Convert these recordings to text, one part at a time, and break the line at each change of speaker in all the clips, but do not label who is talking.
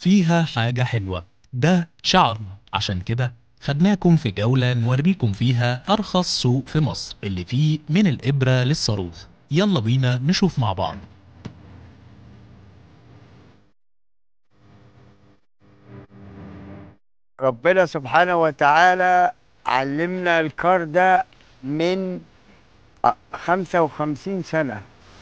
فيها حاجة حلوة ده شعرنا عشان كده خدناكم في جولة نوريكم فيها أرخص سوق في مصر اللي فيه من الإبرة للصاروخ يلا بينا نشوف مع بعض
ربنا سبحانه وتعالى علمنا الكار ده من خمسة وخمسين سنة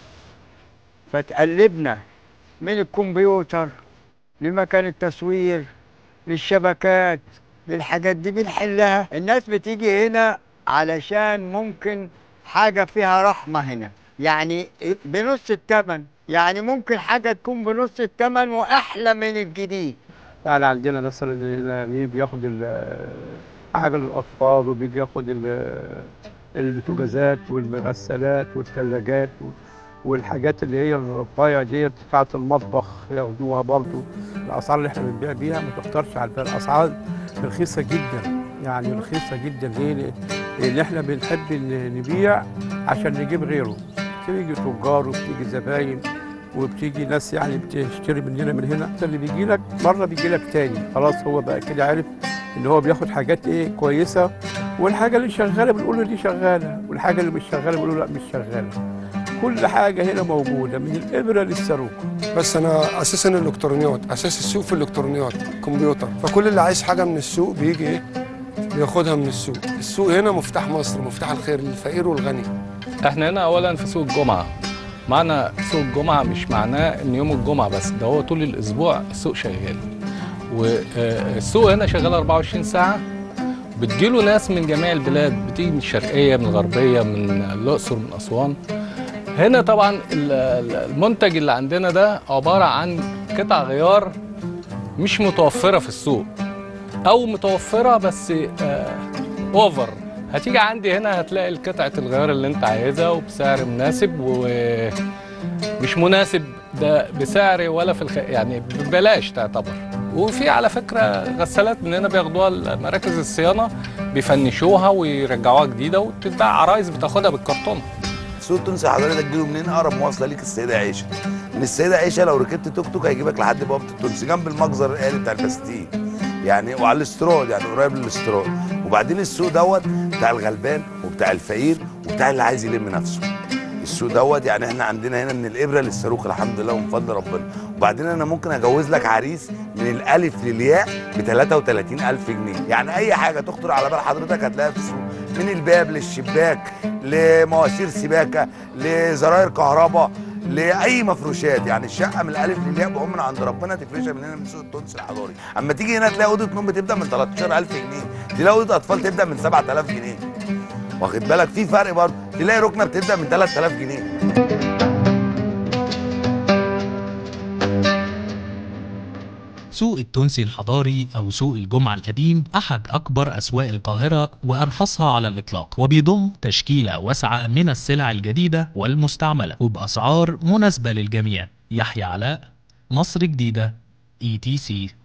فتقلبنا من الكمبيوتر لمكان التصوير للشبكات للحاجات دي بنحلها الناس بتيجي هنا علشان ممكن حاجة فيها رحمة هنا يعني بنص الثمن يعني ممكن حاجة تكون بنص الثمن وأحلى من الجديد
يعني عندنا مثلا اللي بياخد ال- حاجة للأطفال وبيجي ياخد ال- البوتاجازات والغسالات والثلاجات والحاجات اللي هي الرفايع ديت بتاعت المطبخ ياخدوها برضو الأسعار اللي احنا بنبيع بيها ما تختارش على البيع الأسعار رخيصة جدا يعني رخيصة جدا ليه؟ لأن احنا بنحب ن- نبيع عشان نجيب غيره بتيجي تجار وبتيجي زباين وبتيجي ناس يعني بتشتري مننا من هنا اللي بيجي لك مره بيجي لك تاني خلاص هو بقى كده عارف ان هو بياخد حاجات ايه كويسه والحاجه اللي شغاله بنقول له دي شغاله والحاجه اللي مش شغاله بنقول له لا مش شغاله كل حاجه هنا موجوده من الابره للصاروخ
بس انا اساسا الالكترونيات اساس السوق في الالكترونيات كمبيوتر فكل اللي عايز حاجه من السوق بيجي ايه بياخدها من السوق السوق هنا مفتاح مصر مفتاح الخير للفقير والغني
احنا هنا اولا في سوق الجمعه معنى سوق الجمعه مش معناه ان يوم الجمعه بس ده هو طول الاسبوع السوق شغال والسوق هنا شغال 24 ساعه بتجيله ناس من جميع البلاد بتيجي من الشرقيه من الغربيه من الاقصر من اسوان هنا طبعا ال- ال- المنتج اللي عندنا ده عباره عن قطع غيار مش متوفره في السوق او متوفره بس آه اوفر هتيجي عندي هنا هتلاقي قطعة الغيار اللي انت عايزها وبسعر مناسب ومش مناسب ده بسعر ولا في الخ... يعني ببلاش تعتبر وفي على فكرة غسالات من هنا بياخدوها مراكز الصيانة بيفنشوها ويرجعوها جديدة وتتباع عرايس بتاخدها بالكرتون
السوق التونسي حضرتك تجيله منين اقرب مواصله ليك السيده عائشه من السيده عائشه لو ركبت توك توك هيجيبك لحد بوابه التونسي جنب المجزر الالي بتاع البستيك يعني وعلى الاستراد يعني قريب للاستراد وبعدين السوق دوت بتاع الغلبان وبتاع الفقير وبتاع اللي عايز يلم نفسه السوق دوت يعني احنا عندنا هنا من الابره للصاروخ الحمد لله ومن فضل ربنا وبعدين انا ممكن اجوز لك عريس من الالف للياء ب 33000 جنيه يعني اي حاجه تخطر على بال حضرتك هتلاقيها في السوق من الباب للشباك لمواسير سباكه لزراير كهرباء لاي مفروشات يعني الشقه من الالف للياء بقوم من عند ربنا تفرشها من هنا من سوق التونسي الحضاري اما تيجي هنا تلاقي اوضه نوم بتبدا من 13000 جنيه تلاقي اوضه اطفال تبدا من 7000 جنيه واخد بالك في فرق برضه تلاقي ركنه بتبدا من 3000 جنيه
سوق التونسي الحضاري أو سوق الجمعة القديم أحد أكبر أسواق القاهرة وأرخصها على الإطلاق وبيضم تشكيلة واسعة من السلع الجديدة والمستعملة وبأسعار مناسبة للجميع يحيى علاء مصر جديدة اي تي سي